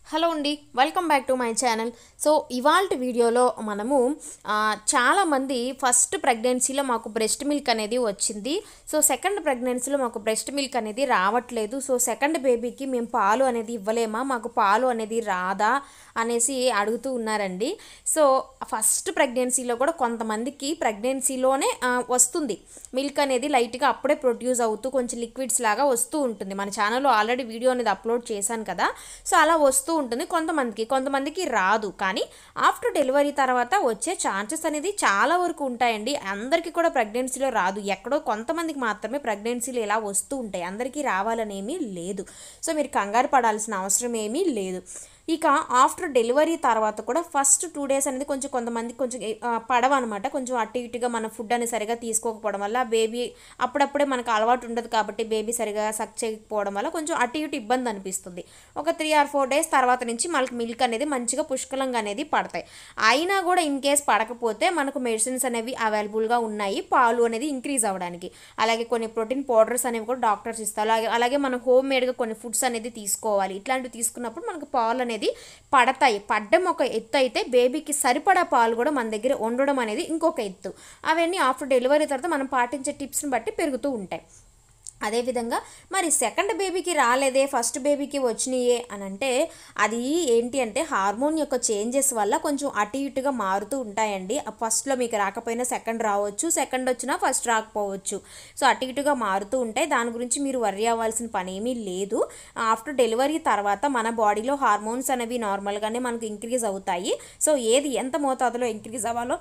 hello అండి welcome back to my channel so ఇవాళ వీడియోలో మనము ఆ, చాలామంది ఫస్ట్ ప్రెగ్నెన్సీలో మాకు బ్రెస్ట్ మిల్క్ అనేది వచ్చింది సో సెకండ్ ప్రెగ్నెన్సీలో మాకు బ్రెస్ట్ మిల్క్ అనేది రావట్లేదు సో సెకండ్ బేబీకి మేము పాలు అనేది ఇవ్వలేమా మాకు పాలు అనేది రాదా అనేసి అడుగుతూ ఉన్నారండి సో ఫస్ట్ ప్రెగ్నెన్సీలో కూడా కొంతమందికి ప్రెగ్నెన్సీలోనే ఆ, వస్తుంది మిల్క్ అనేది లైట్గా అప్పుడే ప్రొడ్యూస్ అవుతూ కొంచెం లిక్విడ్స్ లాగా వస్తూ ఉంటుంది మన ఛానల్లో ఆల్రెడీ వీడియో అనేది అప్లోడ్ చేశాను కదా సో అలా వస్తూ ఉంటుంది కొంతమందికి కొంతమందికి రాదు కానీ ఆఫ్టర్ డెలివరీ తర్వాత వచ్చే ఛాన్సెస్ అనేది చాలా వరకు ఉంటాయండి అందరికీ కూడా ప్రెగ్నెన్సీలో రాదు ఎక్కడో కొంతమందికి మాత్రమే ప్రెగ్నెన్సీలు ఇలా వస్తూ ఉంటాయి అందరికీ రావాలనేమీ లేదు సో మీరు కంగారు పడాల్సిన అవసరం ఏమీ లేదు ఇక ఆఫ్టర్ డెలివరీ తర్వాత కూడా ఫస్ట్ టూ డేస్ అనేది కొంచెం కొంతమంది కొంచెం ఆ, పడవ అనమాట కొంచెం అటు ఇటుగా మన ఫుడ్ అనేది సరిగా తీసుకోకపోవడం వల్ల బేబీ అప్పుడప్పుడే మనకు అలవాటు ఉండదు కాబట్టి బేబీ సరిగా సక్ చేయకపోవడం వల్ల కొంచెం అటు ఇటు ఇబ్బంది అనిపిస్తుంది ఒక త్రీ ఆర్ ఫోర్ డేస్ తర్వాత నుంచి మనకి మిల్క్ అనేది మంచిగా పుష్కలంగా అనేది పడతాయి అయినా కూడా ఇన్ కేస్ పడకపోతే మనకు మెడిసిన్స్ అనేవి అవైలబుల్గా ఉన్నాయి పాలు అనేది ఇంక్రీజ్ అవ్వడానికి అలాగే కొన్ని ప్రోటీన్ పౌడర్స్ అనేవి కూడా డాక్టర్స్ ఇస్తారు అలాగే అలాగే మనం హోమ్ మేడ్గా కొన్ని ఫుడ్స్ అనేది తీసుకోవాలి ఇట్లాంటివి తీసుకున్నప్పుడు మనకు పాలు అనేది పడతాయి పడ్డం ఒక ఎత్తు అయితే బేబీకి సరిపడా పాలు కూడా మన దగ్గర ఉండడం అనేది ఇంకొక ఎత్తు అవన్నీ ఆఫ్టర్ డెలివరీ తర్వాత మనం పాటించే టిప్స్ని బట్టి పెరుగుతూ ఉంటాయి అదేవిధంగా మరి సెకండ్ బేబీకి రాలేదే ఫస్ట్ బేబీకి వచ్చినాయే అని అంటే అది ఏంటి అంటే హార్మోన్ యొక్క చేంజెస్ వల్ల కొంచెం అటు ఇటుగా మారుతూ ఉంటాయండి ఫస్ట్లో మీకు రాకపోయినా సెకండ్ రావచ్చు సెకండ్ వచ్చినా ఫస్ట్ రాకపోవచ్చు సో అటు ఇటుగా మారుతూ ఉంటాయి దాని గురించి మీరు వర్రీ అవ్వాల్సిన పని ఏమీ లేదు ఆఫ్టర్ డెలివరీ తర్వాత మన బాడీలో హార్మోన్స్ అనేవి నార్మల్గానే మనకు ఇంక్రీజ్ అవుతాయి సో ఏది ఎంత మోతాదులో ఇంక్రీజ్ అవ్వాలో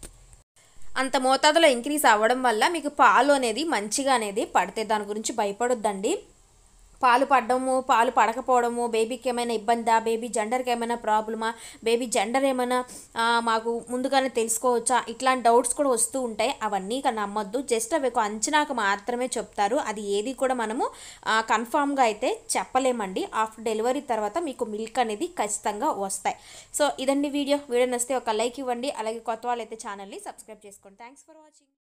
అంత మోతాదులో ఇంక్రీజ్ అవ్వడం వల్ల మీకు పాలు అనేది మంచిగా అనేది పడితే దాని గురించి భయపడొద్దండి పాలు పడడము పాలు పడకపోవడము బేబీకి ఏమైనా ఇబ్బందా బేబీ జెండర్కి ఏమైనా ప్రాబ్లమా బేబీ జెండర్ ఏమైనా ఆ, మాకు ముందుగానే తెలుసుకోవచ్చా ఇట్లాంటి డౌట్స్ కూడా వస్తూ ఉంటాయి అవన్నీ ఇక నమ్మొద్దు జస్ట్ అవి ఒక అంచనాకు మాత్రమే చెప్తారు అది ఏది కూడా మనము కన్ఫామ్గా అయితే చెప్పలేమండి ఆఫ్టర్ డెలివరీ తర్వాత మీకు మిల్క్ అనేది ఖచ్చితంగా వస్తాయి సో ఇదండి వీడియో వీడియో నచ్చితే ఒక లైక్ ఇవ్వండి అలాగే కొత్త వాళ్ళైతే ఛానల్ని సబ్స్క్రైబ్ చేసుకోండి థ్యాంక్స్ ఫర్ వాచింగ్